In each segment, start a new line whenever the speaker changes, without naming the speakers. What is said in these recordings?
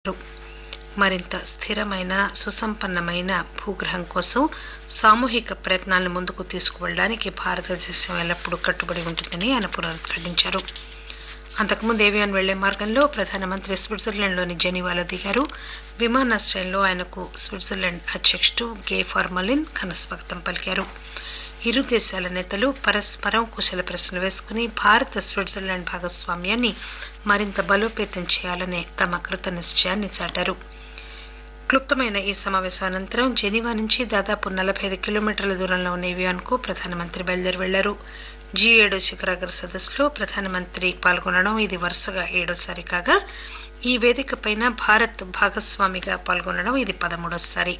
మరింత స్థిరమైన సుసంపన్నమైన భూగ్రహం కోసం సామూహిక ప్రయత్నాలను ముందుకు తీసుకువెళ్లడానికి భారతదేశం ఎల్లప్పుడూ కట్టుబడి ఉంటుందని ఆయన పునరుద్ఘాటించారు అంతకుముందు ఏవియాన్ వెళ్లే మార్గంలో ప్రధానమంత్రి స్విట్జర్లాండ్లోని జెనీవాలో దిగారు విమానాశ్రయంలో ఆయనకు స్విట్జర్లాండ్ అధ్యకుడు గే ఫార్మలిన్ ఘనస్వాగతం పలికారు ఇరు దేశాల నేతలు పరస్పరం కుశల ప్రశ్నలు వేసుకుని భారత స్విట్జర్లాండ్ భాగస్వామ్యాన్ని మరింత బలోపేతం చేయాలనే తమ కృతనిశ్చయాన్ని చాటారు క్లుప్తమైన ఈ సమావేశం అనంతరం జెనీవా నుంచి దాదాపు నలబై ఐదు కిలోమీటర్ల దూరంలో ఉన్న ఏవియాన్ కు ప్రధానమంత్రి బయలుదేరి వెళ్లారు జీ ఏడు శిఖరాగ్ర సదస్సులో ప్రధానమంత్రి పాల్గొనడం ఇది వరుసగా ఏడోసారి కాగా ఈ వేదికపైన భారత్ భాగస్వామిగా పాల్గొనడం ఇది పదమూడోసారి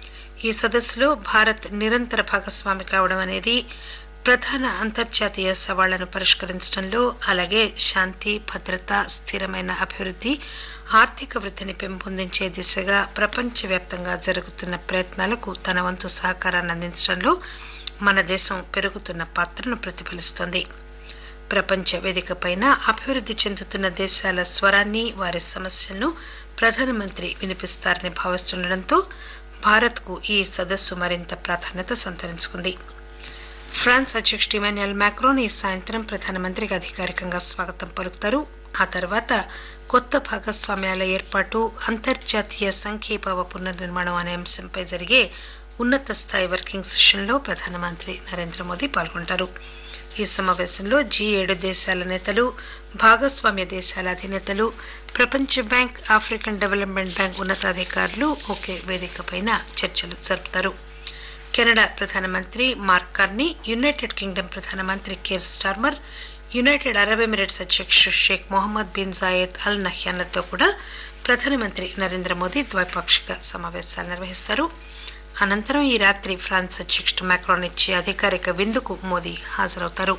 ఈ సదస్సులో భారత్ నిరంతర భాగస్వామి కావడం అనేది ప్రధాన అంతర్జాతీయ సవాళ్లను పరిష్కరించడంలో అలాగే శాంతి భద్రత స్థిరమైన అభివృద్ది ఆర్థిక వృద్దిని పెంపొందించే దిశగా ప్రపంచవ్యాప్తంగా జరుగుతున్న ప్రయత్నాలకు తన వంతు సహకారాన్ని అందించడంలో మన దేశం పెరుగుతున్న పాత్రను ప్రతిఫలిస్తోంది ప్రపంచ వేదికపైన అభివృద్ది చెందుతున్న దేశాల స్వరాన్ని వారి సమస్యలను ప్రధానమంత్రి వినిపిస్తారని భావిస్తుండటంతో భారత్ కు ఈ సదస్సు మరింత ప్రాధాన్యత సంతరించుకుంది ఫ్రాన్స్ అధ్యకుడు ఇమాన్యుయల్ మాక్రోన్ ఈ సాయంత్రం ప్రధానమంత్రికి అధికారికంగా స్వాగతం పలుకుతారు ఆ తర్వాత కొత్త భాగస్వామ్యాల ఏర్పాటు అంతర్జాతీయ సంఘీభావ పునర్నిర్మాణం అనే అంశంపై జరిగే ఉన్నత స్థాయి వర్కింగ్ సెషన్ లో ప్రధానమంత్రి నరేంద్ర మోదీ పాల్గొంటారు ఈ సమావేశంలో జీ ఏడు దేశాల నేతలు భాగస్వామ్య దేశాల అధినేతలు ప్రపంచ బ్యాంక్ ఆఫ్రికన్ డెవలప్మెంట్ బ్యాంక్ ఉన్నతాధికారులు ఒకే వేదికపై చర్చలు జరుపుతారు కెనడా ప్రధానమంత్రి మార్క్ కార్నీ యునైటెడ్ కింగ్డమ్ ప్రధానమంత్రి Keir Starmer United Arab Emirates అధ్యకుడు Sheikh Mohammed bin Zayed Al నహ్యాన్లతో కూడా ప్రధానమంత్రి నరేంద్ర మోదీ ద్వైపాక్షిక సమావేశాలు నిర్వహిస్తారు అనంతరం ఈ రాత్రి ఫ్రాన్స్ అధ్యకుడు మాక్రాన్ ఇచ్చే అధికారిక విందుకు మోదీ హాజరవుతారు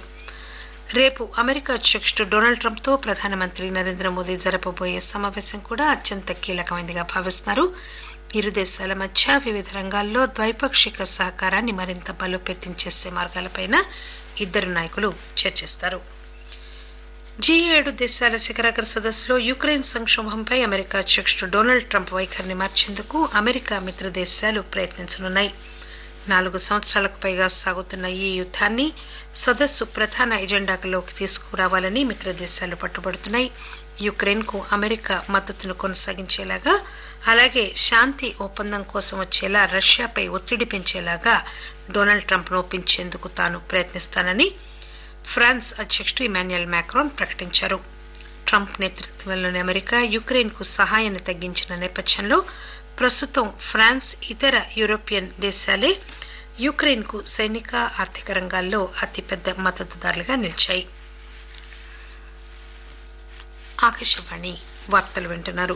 రేపు అమెరికా అధ్యకుడు డొనాల్డ్ ట్రంప్ తో ప్రధానమంత్రి నరేంద్ర మోదీ జరపబోయే సమావేశం కూడా అత్యంత కీలకమైనదిగా భావిస్తున్నారు ఇరు దేశాల మధ్య వివిధ రంగాల్లో ద్వైపాక్షిక సహకారాన్ని మరింత బలోపేతం చేసే మార్గాలపై ఇద్దరు నాయకులు చర్చిస్తారు జీ ఏడు దేశాల శిఖరాగ్ర సదస్సులో యుక్రెయిన్ సంక్షోభంపై అమెరికా అధ్యకుడు డొనాల్డ్ ట్రంప్ వైఖరిని మార్చేందుకు అమెరికా మిత్ర దేశాలు ప్రయత్నించనున్నాయి నాలుగు సంవత్సరాలకు పైగా సాగుతున్న ఈ యుద్దాన్ని సదస్సు ప్రధాన ఎజెండాలోకి తీసుకురావాలని మిత్ర దేశాలు పట్టుబడుతున్నాయి యుక్రెయిన్ కు అమెరికా మద్దతును కొనసాగించేలాగా అలాగే శాంతి ఒప్పందం కోసం వచ్చేలా రష్యాపై ఒత్తిడి పెంచేలాగా డొనాల్డ్ ట్రంప్ ను ఒప్పించేందుకు తాను ప్రయత్నిస్తానని ఫ్రాన్స్ అధ్యకుడు ఇమాన్యుయల్ మాక్రాన్ ప్రకటించారు ట్రంప్ నేతృత్వంలోని అమెరికా యుక్రెయిన్ కు సహాయాన్ని తగ్గించిన నేపథ్యంలో ప్రస్తుతం ఫ్రాన్స్ ఇతర యూరోపియన్ దేశాలే యుక్రెయిన్ కు సైనిక ఆర్థిక రంగాల్లో అతిపెద్ద మద్దతుదారులుగా నిలిచాయి ఆకాశవాణి వార్తలు వింటున్నారు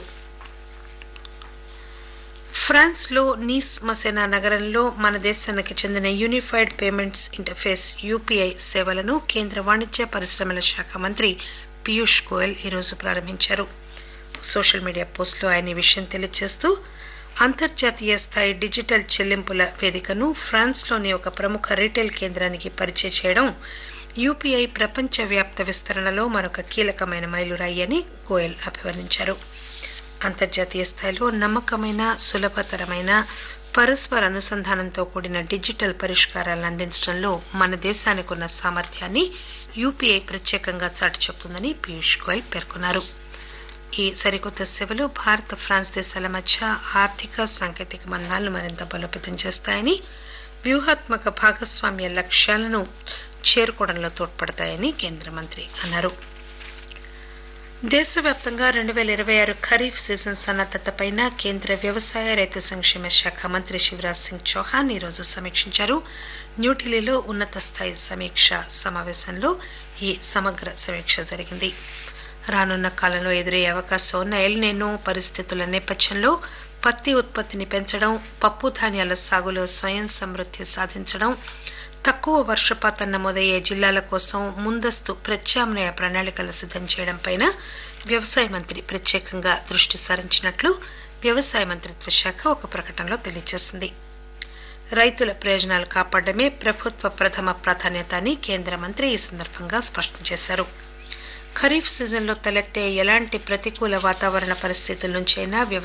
ఫ్రాన్స్ లో నీస్ మసెనా నగరంలో మన దేశానికి చెందిన యూనిఫైడ్ పేమెంట్స్ ఇంటర్ఫేస్ యూపీఐ సేవలను కేంద్ర వాణిజ్య పరిశ్రమల శాఖ మంత్రి పీయూష్ గోయల్ ఈరోజు ప్రారంభించారు సోషల్ మీడియా పోస్టులో ఆయన ఈ విషయం తెలియజేస్తూ అంతర్జాతీయ స్థాయి డిజిటల్ చెల్లింపుల వేదికను ఫ్రాన్స్ లోని ఒక ప్రముఖ రీటైల్ కేంద్రానికి పరిచయం చేయడం యూపీఐ ప్రపంచవ్యాప్త విస్తరణలో మరొక కీలకమైన మైలురాయి అని గోయల్ అభివర్ణించారు అంతర్జాతీయ స్థాయిలో నమ్మకమైన సులభతరమైన పరస్పర అనుసంధానంతో కూడిన డిజిటల్ పరిష్కారాలను అందించడంలో మన దేశానికి ఉన్న సామర్థ్యాన్ని యూపీఐ ప్రత్యేకంగా చాటి చెబుతుందని పీయూష్ గోయల్ పేర్కొన్నారు ఈ సరికొత్త సేవలు భారత్ ఫ్రాన్స్ దేశాల మధ్య ఆర్థిక సాంకేతిక బంధాలను మరింత బలోపేతం చేస్తాయని వ్యూహాత్మక భాగస్వామ్య లక్ష్యాలను చేరుకోవడంలో తోడ్పడతాయని కేంద్ర మంత్రి అన్నారు దేశవ్యాప్తంగా రెండు పేల ఇరవై ఆరు ఖరీఫ్ సీజన్ సన్నద్దతపై కేంద్ర వ్యవసాయ రైతు సంక్షేమ శాఖ మంత్రి శివరాజ్ సింగ్ చౌహాన్ ఈరోజు సమీక్షించారు న్యూఢిల్లీలో ఉన్నత స్థాయి సమీక్ష సమావేశంలో ఈ సమగ్ర సమీక్ష జరిగింది రానున్న కాలంలో ఎదురయ్యే అవకాశం ఉన్న ఎల్నేనో పరిస్థితుల నేపథ్యంలో పత్తి ఉత్పత్తిని పెంచడం పప్పు ధాన్యాల సాగులో స్వయం సమృద్ది సాధించడం తక్కువ వర్షపాతం నమోదయ్యే జిల్లాల కోసం ముందస్తు ప్రత్యామ్నాయ ప్రణాళికలు సిద్దం చేయడంపై వ్యవసాయ మంత్రి ప్రత్యేకంగా దృష్టి సారించినట్లు వ్యవసాయ మంత్రిత్వ శాఖ ఒక ప్రకటనలో తెలియజేసింది రైతుల ప్రయోజనాలు కాపాడమే ప్రభుత్వ ప్రథమ ప్రాధాన్యత అని కేంద్ర మంత్రి ఈ సందర్భంగా స్పష్టం చేశారు ఖరీఫ్ సీజన్లో తలెత్తే ఎలాంటి ప్రతికూల వాతావరణ పరిస్థితుల నుంచైనా